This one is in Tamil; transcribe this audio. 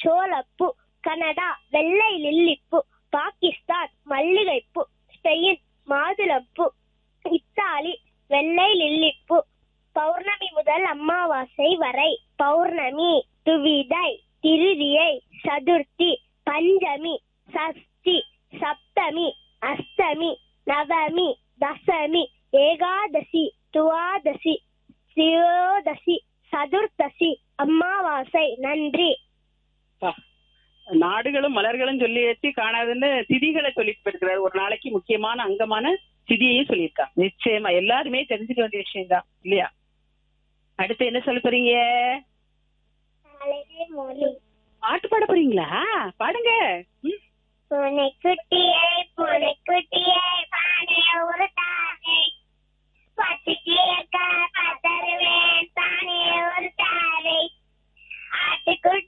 சோளப்பூ கனடா வெள்ளை லில்லிப்பூ பாகிஸ்தான் மல்லிகைப்பூ ஸ்பெயின் மாதுளப்பூ இத்தாலி வெள்ளை லில்லிப்பூ பௌர்ணமி முதல் அமாவாசை வரை பௌர்ணமி துவிதை திருதியை சதுர்த்தி பஞ்சமி சஷ்டி சப்தமி அஷ்டமி நவமி தசமி ஏகாதசி துவாதசி தியோதசி சதுர்த்தசி அமாவாசை நன்றி பா. நாடுகளும் மலர்களும் சொல்லியாச்சு காணாதுன்னு திதிகளை சொல்லிட்டு போயிருக்கிறாரு ஒரு நாளைக்கு முக்கியமான அங்கமான திதியையும் சொல்லியிருக்காங்க நிச்சயமா எல்லாருமே தெரிஞ்சுக்க வேண்டிய விஷயம் தான் இல்லையா அடுத்து என்ன சொல்ல போறீங்க பாட்டு பாட போறீங்களா பாடுங்க ம். பூனைக்குட்டியே பூனைக்குட்டியே பானை ஒரு தானை பத்துக்கு பத்தருவேன் தானே ஒரு தாரை ஆட்டுக்குட்டி